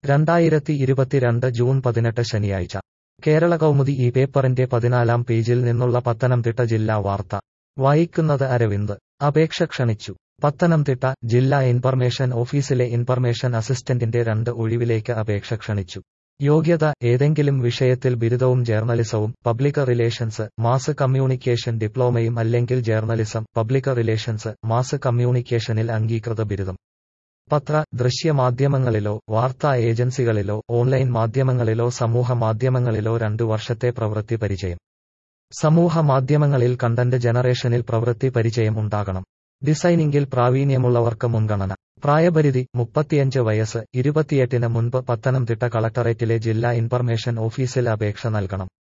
രണ്ടായിരത്തി ഇരുപത്തിരണ്ട് ജൂൺ പതിനെട്ട് ശനിയാഴ്ച കേരള കൗമുദി ഈ പേപ്പറിന്റെ പതിനാലാം പേജിൽ നിന്നുള്ള പത്തനംതിട്ട ജില്ലാ വാർത്ത വായിക്കുന്നത് അരവിന്ദ് അപേക്ഷ ക്ഷണിച്ചു പത്തനംതിട്ട ജില്ലാ ഇൻഫർമേഷൻ ഓഫീസിലെ ഇൻഫർമേഷൻ അസിസ്റ്റന്റിന്റെ രണ്ട് ഒഴിവിലേക്ക് അപേക്ഷ ക്ഷണിച്ചു യോഗ്യത ഏതെങ്കിലും വിഷയത്തിൽ ബിരുദവും ജേർണലിസവും പബ്ലിക് റിലേഷൻസ് മാസ് കമ്മ്യൂണിക്കേഷൻ ഡിപ്ലോമയും അല്ലെങ്കിൽ ജേർണലിസം പബ്ലിക് റിലേഷൻസ് മാസ് കമ്മ്യൂണിക്കേഷനിൽ അംഗീകൃത ബിരുദം പത്ര ദൃശ്യ മാധ്യമങ്ങളിലോ വാർത്താ ഏജൻസികളിലോ ഓൺലൈൻ മാധ്യമങ്ങളിലോ സമൂഹ മാധ്യമങ്ങളിലോ രണ്ടു വർഷത്തെ പ്രവൃത്തി പരിചയം സമൂഹ മാധ്യമങ്ങളിൽ കണ്ടന്റ് ജനറേഷനിൽ പ്രവൃത്തി പരിചയം ഉണ്ടാകണം ഡിസൈനിംഗിൽ പ്രാവീണ്യമുള്ളവർക്ക് മുൻഗണന പ്രായപരിധി മുപ്പത്തിയഞ്ച് വയസ്സ് ഇരുപത്തിയെട്ടിന് മുൻപ് പത്തനംതിട്ട കളക്ടറേറ്റിലെ ജില്ലാ ഇൻഫർമേഷൻ ഓഫീസിൽ അപേക്ഷ നൽകണം